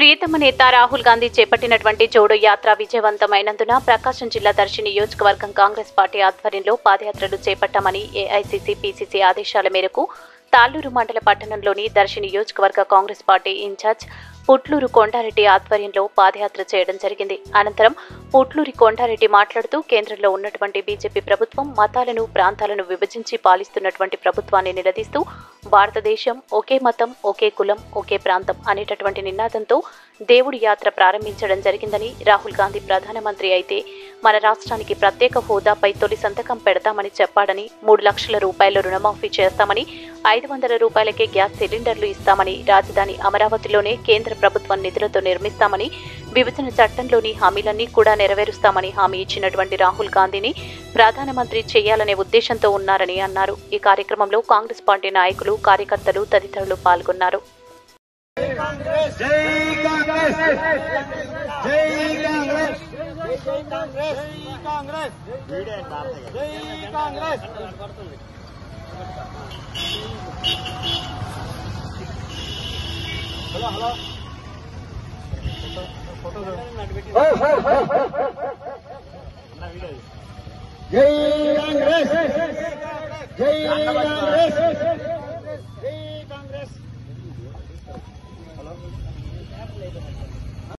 ప్రియతమ నేత రాహుల్ గాంధీ చేపట్టినటువంటి జోడో యాత్ర విజయవంతమైనందున ప్రకాశం జిల్లా దర్శి నియోజకవర్గం కాంగ్రెస్ పార్టీ ఆధ్వర్యంలో పాదయాత్రలు చేపట్టామని ఏఐసీసీ పీసీసీ ఆదేశాల మేరకు తాళ్లూరు మండల పట్టణంలోని దర్శి నియోజకవర్గ Congress party incharge Putluru Kondareddy ఆధ్వర్యంలో పాదయాత్ర చేయడం జరిగింది అనంతరం పుట్లూరి కొండారెడ్డి మాట్లాడుతూ కేంద్రంలో ఉన్నటువంటి బీజేపీ ప్రభుత్వం మతాలను ప్రాంతాలను విభజించి పాలిస్తున్నటువంటి ప్రభుత్వాన్ని నిలదీస్తూ భారతదేశం ఒకే మతం ఒకే కులం ఒకే ప్రాంతం అనేటటువంటి నినాదంతో దేవుడి యాత్ర ప్రారంభించడం జరిగిందని రాహుల్ గాంధీ ప్రధానమంత్రి అయితే మన రాష్ట్రానికి ప్రత్యేక హోదాపై తొలి సంతకం పెడతామని చెప్పాడని మూడు లక్షల రూపాయల రుణమాఫీ చేస్తామని ఐదు వందల రూపాయలకే గ్యాస్ సిలిండర్లు ఇస్తామని రాజధాని అమరావతిలోనే కేంద్ర ప్రభుత్వం నిధులతో నిర్మిస్తామని విభజన చట్టంలోని హామీలన్నీ కూడా నెరవేరుస్తామని హామీ ఇచ్చినటువంటి రాహుల్ గాంధీని ప్రధానమంత్రి చేయాలనే ఉద్దేశంతో ఉన్నారని అన్నారు ఈ కార్యక్రమంలో కాంగ్రెస్ పార్టీ నాయకులు కార్యకర్తలు తదితరులు పాల్గొన్నారు జై కాంగ్రెస్ జై కాంగ్రెస్ జై కాంగ్రెస్ జై కాంగ్రెస్ జై కాంగ్రెస్ హలో హలో జై కాంగ్రెస్ జై కాంగ్రెస్ జై కాంగ్రెస్